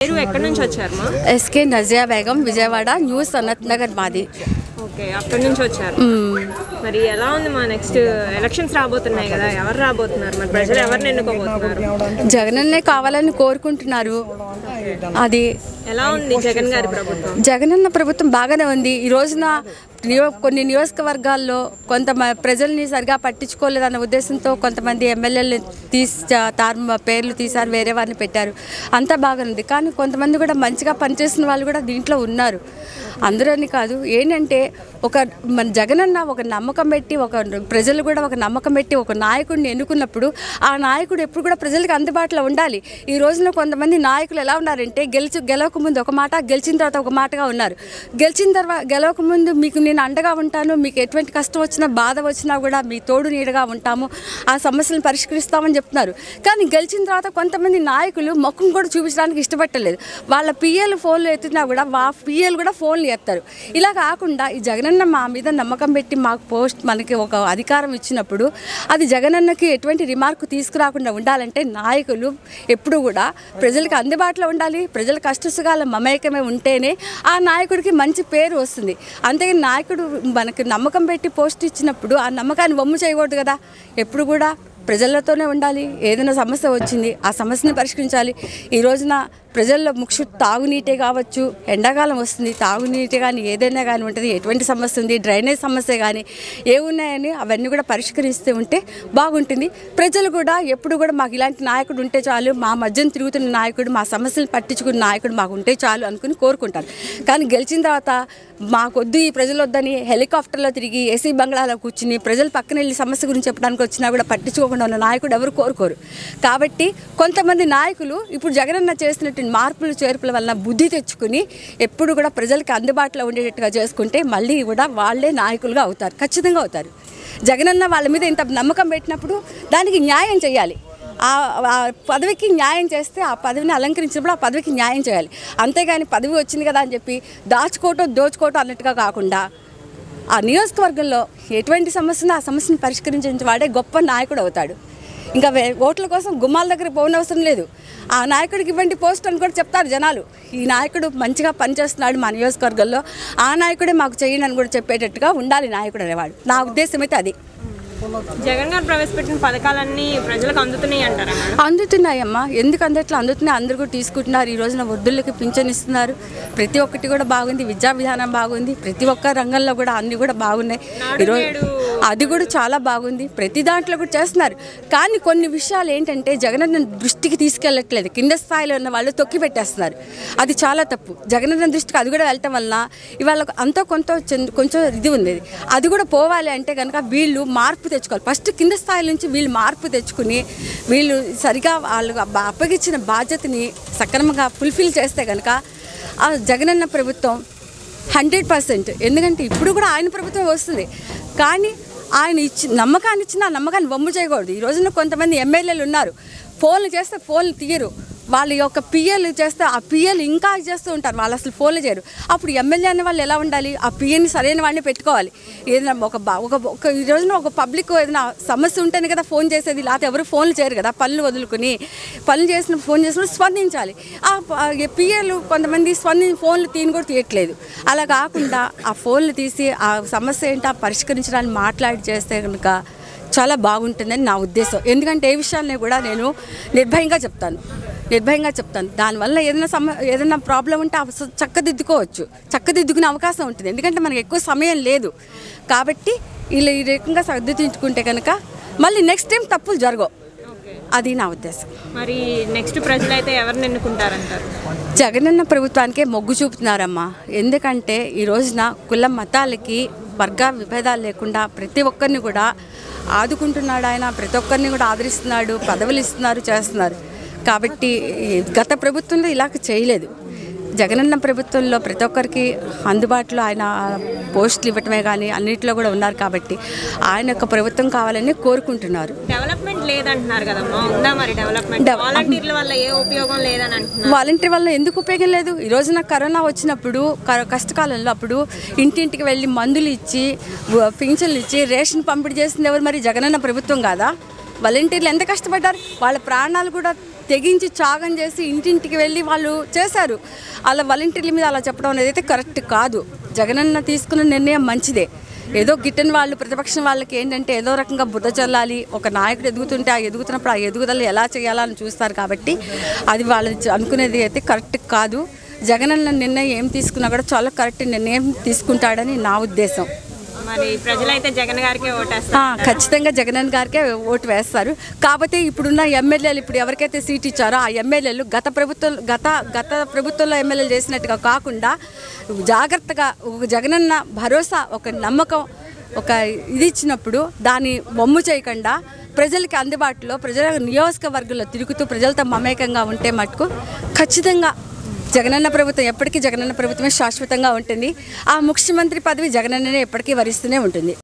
మీరు ఎక్కడి నుంచి వచ్చారు మా ఎస్కే నజియా బేగం విజయవాడ న్యూ సనత్ నగర్ మాది ఓకే అక్కడి నుంచి వచ్చారు మరి ఎలా ఉంది మా నెక్స్ట్ ఎలక్షన్స్ రాబోతున్నాయి కదా ఎవరు రాబోతున్నారు మరి ప్రజలు ఎవరిని ఎన్నుకోబోతున్నారు జగనన్నే కావాలని కోరుకుంటున్నారు అది ఎలా ఉంది జగన్ గారి ప్రభుత్వం జగనన్న ప్రభుత్వం బాగానే ఉంది ఈ రోజున నియో కొన్ని నియోజకవర్గాల్లో కొంత మ- ప్రజల్ని సరిగా పట్టించుకోలేదన్న ఉద్దేశంతో కొంతమంది ఎమ్మెల్యేలు తీసి తారు పేర్లు తీశారు వేరే వారిని పెట్టారు అంతా బాగానే కానీ కొంతమంది కూడా మంచిగా పనిచేసిన వాళ్ళు కూడా దీంట్లో ఉన్నారు అందరని కాదు ఏంటంటే ఒక మన జగనన్న ఒక నమ్మకం పెట్టి ఒక ప్రజలు కూడా ఒక నమ్మకం పెట్టి ఒక నాయకుడిని ఎన్నుకున్నప్పుడు ఆ నాయకుడు ఎప్పుడు కూడా ప్రజలకు అందుబాటులో ఉండాలి ఈ రోజున కొంతమంది నాయకులు ఎలా ఉన్నారంటే గెలిచి గెలవక ముందు ఒక మాట గెలిచిన తర్వాత ఒక మాటగా ఉన్నారు గెలిచిన తర్వాత గెలవక ముందు మీకు నేను అండగా ఉంటాను మీకు ఎటువంటి కష్టం వచ్చినా బాధ వచ్చినా కూడా మీ తోడు నీడగా ఉంటాము ఆ సమస్యలను పరిష్కరిస్తామని చెప్తున్నారు కానీ గెలిచిన తర్వాత కొంతమంది నాయకులు ముఖం కూడా చూపించడానికి ఇష్టపట్టలేదు వాళ్ళ పిఎల్ ఫోన్లు ఎత్తున్నా కూడా వా పిఎల్ కూడా ఫోన్లు ఎత్తారు ఇలా కాకుండా ఈ జగనన్న మా మీద నమ్మకం పెట్టి మాకు పోస్ట్ మనకి ఒక అధికారం ఇచ్చినప్పుడు అది జగనన్నకి ఎటువంటి రిమార్క్ తీసుకురాకుండా ఉండాలంటే నాయకులు ఎప్పుడు కూడా ప్రజలకు అందుబాటులో ఉండాలి ప్రజల కష్టసుగాల మమేకమే ఉంటేనే ఆ నాయకుడికి మంచి పేరు వస్తుంది అంతేగాని నాయకుడు మనకి నమ్మకం పెట్టి పోస్ట్ ఇచ్చినప్పుడు ఆ నమ్మకాన్ని వమ్ము చేయకూడదు కదా ఎప్పుడు కూడా ప్రజలతోనే ఉండాలి ఏదైనా సమస్య వచ్చింది ఆ సమస్యని పరిష్కరించాలి ఈ రోజున ప్రజల్లో ముఖ్య తాగునీటే కావచ్చు ఎండాకాలం వస్తుంది తాగునీటి కానీ ఏదైనా కానీ ఉంటుంది ఎటువంటి సమస్య ఉంది డ్రైనేజ్ సమస్య కానీ ఏ ఉన్నాయని అవన్నీ కూడా పరిష్కరిస్తూ ఉంటే బాగుంటుంది ప్రజలు కూడా ఎప్పుడు కూడా మాకు ఇలాంటి నాయకుడు ఉంటే చాలు మా మధ్యన తిరుగుతున్న నాయకుడు మా సమస్యలు పట్టించుకున్న నాయకుడు మాకు ఉంటే చాలు అనుకుని కోరుకుంటారు కానీ గెలిచిన తర్వాత మాకొద్దు ఈ ప్రజలు వద్దని హెలికాప్టర్లో తిరిగి ఏసీ బంగ్లాలో కూర్చుని ప్రజలు పక్కన వెళ్ళి సమస్య గురించి చెప్పడానికి వచ్చినా కూడా పట్టించుకోకుండా ఉన్న నాయకుడు ఎవరు కోరుకోరు కాబట్టి కొంతమంది నాయకులు ఇప్పుడు జగనన్న చేస్తున్నటువంటి మార్పులు చేర్పుల వలన బుద్ధి తెచ్చుకుని ఎప్పుడు కూడా ప్రజలకు అందుబాటులో ఉండేటట్టుగా చేసుకుంటే మళ్ళీ కూడా వాళ్ళే నాయకులుగా అవుతారు ఖచ్చితంగా అవుతారు జగనన్న వాళ్ళ మీద ఇంత నమ్మకం పెట్టినప్పుడు దానికి న్యాయం చేయాలి ఆ ఆ పదవికి న్యాయం చేస్తే ఆ పదవిని అలంకరించినప్పుడు ఆ పదవికి న్యాయం చేయాలి అంతేగాని పదవి వచ్చింది కదా అని చెప్పి దాచుకోవటం దోచుకోవటం అన్నట్టుగా కాకుండా ఆ నియోజకవర్గంలో ఎటువంటి సమస్యను ఆ సమస్యను పరిష్కరించే వాడే గొప్ప నాయకుడు అవుతాడు ఇంకా వే- ఓట్ల కోసం గుమ్మాల దగ్గర పోనవసరం లేదు ఆ నాయకుడికి ఇవ్వండి పోస్ట్ అని కూడా చెప్తారు జనాలు ఈ నాయకుడు మంచిగా పనిచేస్తున్నాడు మా నియోజకవర్గంలో ఆ నాయకుడే మాకు చేయండి అని కూడా చెప్పేటట్టుగా ఉండాలి నాయకుడు అనేవాడు నా ఉద్దేశం అయితే అది జగన్ గారు ప్రవేశపెట్టిన పథకాలన్నీ ప్రజలకు అందుతున్నాయి అంటారా మేడం అందుతున్నాయమ్మా ఎందుకు అందట్లో అందుతున్నాయి అందరూ కూడా తీసుకుంటున్నారు ఈ రోజున వృద్ధులకి పింఛన్ ఇస్తున్నారు ప్రతి ఒక్కటి కూడా బాగుంది విద్యా విధానం బాగుంది ప్రతి ఒక్క రంగంలో కూడా అన్ని కూడా బాగున్నాయి ఈరోజు అది కూడా చాలా బాగుంది ప్రతి దాంట్లో కూడా చేస్తున్నారు కానీ కొన్ని విషయాలు ఏంటంటే జగనన్న దృష్టికి తీసుకెళ్ళట్లేదు కింద స్థాయిలో ఉన్న వాళ్ళు తొక్కి పెట్టేస్తున్నారు అది చాలా తప్పు జగనన్న దృష్టికి అది కూడా వెళ్ళటం వలన ఇవాళ అంతో కొంత చెంది- కొంచెం ఇది ఉంది అది కూడా పోవాలి అంటే కనుక వీళ్ళు మార్పు తెచ్చుకోవాలి ఫస్ట్ కింద స్థాయి నుంచి వీళ్ళు మార్పు తెచ్చుకుని వీళ్ళు సరిగా వాళ్ళు అబ్బ- అప్పగించిన బాధ్యతని సక్రమంగా ఫుల్ఫిల్ చేస్తే కనుక ఆ జగనన్న ప్రభుత్వం హండ్రెడ్ పర్సెంట్ ఎందుకంటే ఇప్పుడు కూడా ఆయన ప్రభుత్వం వస్తుంది కానీ ఆయన ఇచ్చి నమ్మకాన్ని ఇచ్చిన ఆ నమ్మకాన్ని వమ్ము చేయకూడదు ఈ రోజున కొంతమంది ఎమ్మెల్యేలు ఉన్నారు ఫోన్లు చేస్తే ఫోన్లు తీయరు వాళ్ళ యొక్క పిఎల్ చేస్తే ఆ పిఎల్ ఇంకా చేస్తూ ఉంటారు వాళ్ళు అసలు ఫోన్లు చేయరు అప్పుడు ఎమ్మెల్యే అనే వాళ్ళు ఎలా ఉండాలి ఆ పిఎల్ని సరైన వాడిని పెట్టుకోవాలి ఏదైనా ఒక బా- ఒక ఒక ఈ రోజున ఒక పబ్లిక్ ఏదైనా సమస్య ఉంటేనే కదా ఫోన్ చేసేది లేకపోతే ఎవరు ఫోన్లు చేయరు కదా పనులు వదులుకుని పనులు చేసిన ఫోన్ చేసినప్పుడు స్పందించాలి ఆ పిఎల్ కొంతమంది స్పందించి ఫోన్లు తీని కూడా తీయట్లేదు అలా కాకుండా ఆ ఫోన్లు తీసి ఆ సమస్య ఏంటో పరిష్కరించడానికి మాట్లాడి చేస్తే కనుక చాలా బాగుంటుందని నా ఉద్దేశం ఎందుకంటే ఏ విషయాన్ని కూడా నేను నిర్భయంగా చెప్తాను నిర్భయంగా చెప్తాను దానివల్ల ఏదైనా సమ ఏదైనా ప్రాబ్లం ఉంటే అవ- చక్కదిద్దుకోవచ్చు చక్కదిద్దుకునే అవకాశం ఉంటుంది ఎందుకంటే మనకి ఎక్కువ సమయం లేదు కాబట్టి ఇలా ఈ రకంగా సర్దిద్దుకుంటే కనుక మళ్ళీ నెక్స్ట్ టైం తప్పులు జరగవు అది నా ఉద్దేశం మరి నెక్స్ట్ ప్రజలైతే ఎవరిని ఎన్నుకుంటారంటారు జగనన్న ప్రభుత్వానికే మొగ్గు చూపుతున్నారమ్మా ఎందుకంటే ఈ రోజున కుల మతాలకి వర్గ విభేదాలు లేకుండా ప్రతి ఒక్కరిని కూడా ఆదుకుంటున్నాడు ఆయన ప్రతి ఒక్కరిని కూడా ఆదరిస్తున్నాడు పదవులు ఇస్తున్నారు చేస్తున్నారు కాబట్టి ఈ గత ప్రభుత్వంలో ఇలా చేయలేదు జగనన్న ప్రభుత్వంలో ప్రతి ఒక్కరికి అందుబాటులో ఆయన పోస్టులు ఇవ్వటమే కానీ అన్నింటిలో కూడా ఉన్నారు కాబట్టి ఆయన యొక్క ప్రభుత్వం కావాలని కోరుకుంటున్నారు డెవలప్మెంట్ లేదంటున్నారు కదమ్మా ఉందా మరి డెవలప్మెంట్ డెవ- వాలంటీర్ల వల్ల ఏ ఉపయోగం లేదని అంటున్నారు వాలంటీర్ వల్ల ఎందుకు ఉపయోగం లేదు ఈ రోజున కరోనా వచ్చినప్పుడు క- కష్టకాలంలో అప్పుడు ఇంటింటికి వెళ్ళి మందులు ఇచ్చి వ- పింఛన్లు ఇచ్చి రేషన్ పంపిణీ చేసింది ఎవరు మరి జగనన్న ప్రభుత్వం కాదా వాలంటీర్లు ఎంత కష్టపడ్డారు వాళ్ళ ప్రాణాలు కూడా తెగించి త్యాగం చేసి ఇంటింటికి వెళ్ళి వాళ్ళు చేశారు అలా వాలంటీర్ల మీద అలా చెప్పడం అనేది అయితే కరెక్ట్ కాదు జగనన్న తీసుకున్న నిర్ణయం మంచిదే ఏదో గిట్టని వాళ్ళు ప్రతిపక్షం వాళ్ళకి ఏంటంటే ఏదో రకంగా బుద్ధ చల్లాలి ఒక నాయకుడు ఎదుగుతుంటే ఆ ఎదుగుతున్నప్పుడు ఆ ఎదుగుదల ఎలా చేయాలని చూస్తారు కాబట్టి అది వాళ్ళు అనుకునేది అయితే కరెక్ట్ కాదు జగనన్న నిర్ణయం ఏం తీసుకున్నా కూడా చాలా కరెక్ట్ నిర్ణయం తీసుకుంటాడని నా ఉద్దేశం మరి ప్రజలైతే జగన్ గారికే ఆ, ఓటేస్తారు ఖచ్చితంగా జగనన్న గారికే ఓటు వేస్తారు కాకపోతే ఇప్పుడున్న ఎమ్మెల్యేలు ఇప్పుడు ఎవరికైతే సీట్ ఇచ్చారో ఆ ఎమ్మెల్యేలు గత ప్రభుత్వం గత గత ప్రభుత్వంలో ఎమ్మెల్యేలు చేసినట్టుగా కాకుండా జాగ్రత్తగా ఒక జగనన్న భరోసా ఒక నమ్మకం ఒక ఇది ఇచ్చినప్పుడు దాన్ని బొమ్ము చేయకుండా ప్రజలకి అందుబాటులో ప్రజల నియోజకవర్గంలో తిరుగుతూ ప్రజలతో మమేకంగా ఉంటే మటుకు ఖచ్చితంగా జగనన్న ప్రభుత్వం ఎప్పటికీ జగనన్న ప్రభుత్వమే శాశ్వతంగా ఉంటుంది ఆ ముఖ్యమంత్రి పదవి జగనన్ననే ఎప్పటికీ వరిస్తూనే ఉంటుంది